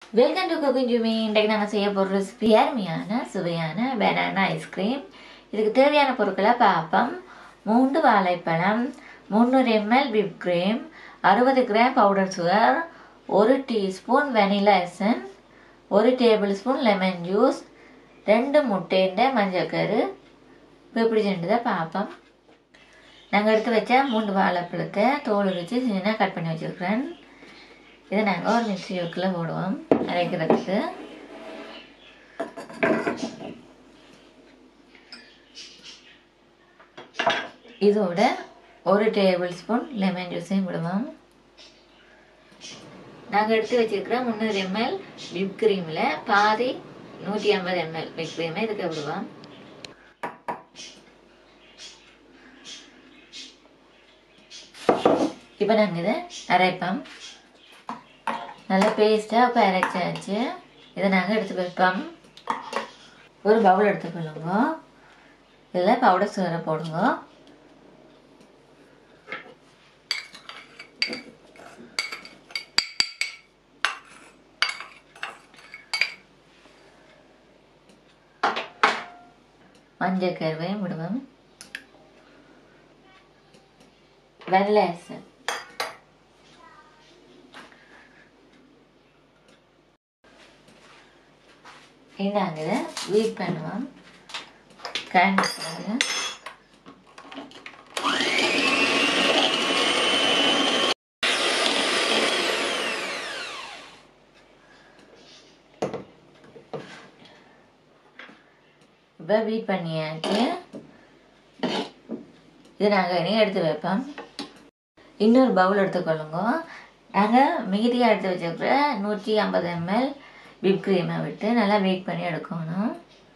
welcome to cooking Zomi இன்றைக்கு நாங்கள் செய்ய போகிற ரெசிபி அருமையான சுவையான பனானா ஐஸ்கிரீம் இதுக்கு தேவையான பொருட்களை பார்ப்போம் மூன்று வாழைப்பழம் முந்நூறு எம்எல் விப் கிரீம் அறுபது கிராம் பவுடர் சுகர் ஒரு டீஸ்பூன் வெனிலா எசன்ஸ் ஒரு டேபிள் ஸ்பூன் லெமன் ஜூஸ் ரெண்டு முட்டைண்ட மஞ்சக்கரு இப்போ எப்படி செஞ்சதை பார்ப்போம் நாங்கள் எடுத்து வச்ச மூன்று வாழைப்பழத்தை தோல் வச்சு சின்ன கட் பண்ணி வச்சுருக்கிறேன் இதை நாங்கள் ஒரு மிக்ஸி யோக்கில் போடுவோம் அரைக்கிறதுக்கு இதோட ஒரு டேபிள் ஸ்பூன் லெமன் ஜூஸையும் விடுவோம் நாங்கள் எடுத்து வச்சிருக்கிற முந்நூறு எம்எல் விப் கிரீமில் பாதி நூற்றி ஐம்பது எம்எல் விப் கிரீமை இதுக்கு விடுவோம் இப்போ நாங்கள் இதை அரைப்போம் நல்லா பேஸ்ட்டாக இப்போ அரைச்சாச்சு இதை நாங்கள் எடுத்து வைப்போம் ஒரு பவுல் எடுத்துக்கொள்ளுங்க இதில் பவுடர் சுகரை போடுங்க மஞ்சள் கருவையும் விடுவோம் வெள்ளை எசன் இந்தாங்க இதை வீட் பண்ணுவோம் கேண்டில் இப்போ வீட் பண்ணியாச்சு இது நாங்கள் இனி எடுத்து வைப்போம் இன்னொரு பவுல் எடுத்துக்கொள்ளுங்க நாங்கள் மிகுதியாக எடுத்து வச்சுருக்கிற நூற்றி ஐம்பது எம்எல் விப் க்ரீமை விட்டு நல்லா வெயிட் பண்ணி எடுக்கணும்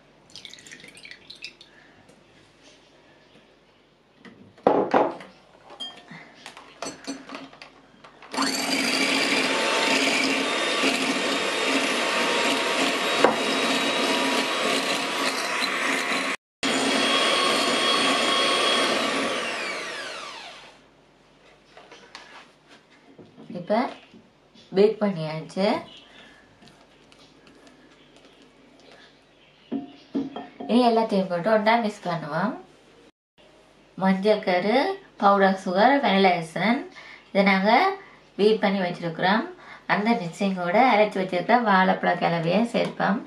இப்போ பேக் பண்ணியாச்சு இனி எல்லாத்தையும் போட்டு ஒன்றா மிக்ஸ் பண்ணுவோம் மஞ்சள் கரு பவுடர் சுகர் வெனிலா எசன் இதை நாங்கள் பீட் பண்ணி வச்சுருக்குறோம் அந்த மிக்சிங்கோட அரைச்சி வச்சுருக்க வாழைப்பழ கிளவியை சேர்ப்போம்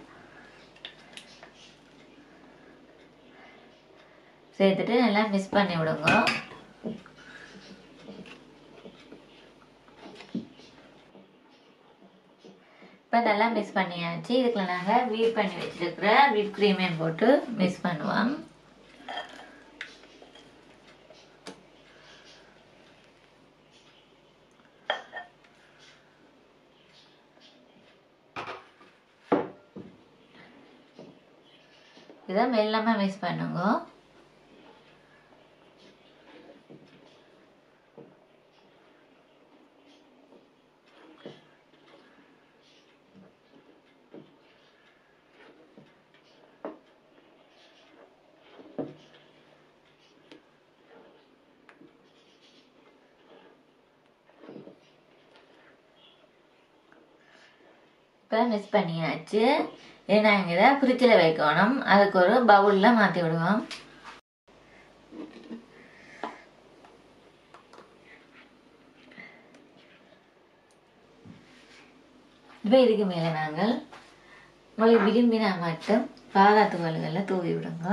சேர்த்துட்டு நல்லா மிக்ஸ் பண்ணி விடுங்க இப்போ நல்லா மிக்ஸ் பண்ணியாச்சு இதுக்குள்ள நாங்கள் வீட் பண்ணி வச்சுருக்கிற விப் க்ரீமையும் போட்டு மிக்ஸ் பண்ணுவோம் இதை மெல்லமாக மிக்ஸ் பண்ணுங்க இப்போ மிக்ஸ் பண்ணியாச்சு இதை நாங்கள் இதை ஃப்ரிட்ஜில் வைக்கணும் அதுக்கு ஒரு பவுலில் மாற்றி விடுவோம் இப்போ இதுக்கு மேலே நாங்கள் உங்களுக்கு விரும்பினா மட்டும் பாதாத்து வலுகளில் தூவி விடுங்க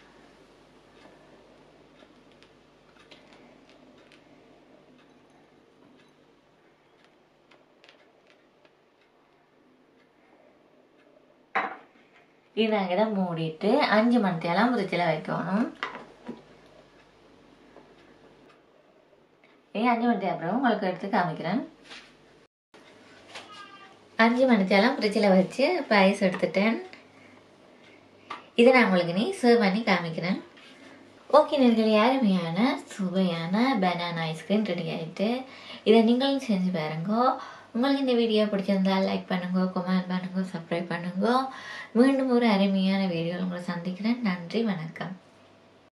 இது நாங்கள் இதை மூடிட்டு அஞ்சு மணித்தெல்லாம் ஃப்ரிட்ஜில் வைக்கணும் ஏன் அஞ்சு மணித்தே அப்புறம் உங்களுக்கு எடுத்து காமிக்கிறேன் அஞ்சு மணித்தெல்லாம் ஃப்ரிட்ஜில் வச்சு இப்போ ஐஸ் எடுத்துட்டேன் இதை நான் உங்களுக்கு நீ சர்வ் பண்ணி காமிக்கிறேன் ஓகே நேர்களே அருமையான சுவையான பனானா ஐஸ்கிரீம் ரெடி ஆகிட்டு இதை நீங்களும் செஞ்சு பாருங்க உங்களுக்கு இந்த வீடியோ பிடிச்சிருந்தா லைக் பண்ணுங்க கமெண்ட் பண்ணுங்க சப்ஸ்கிரைப் பண்ணுங்க மீண்டும் ஒரு அருமையான வீடியோ உங்களை சந்திக்கிறேன் நன்றி வணக்கம்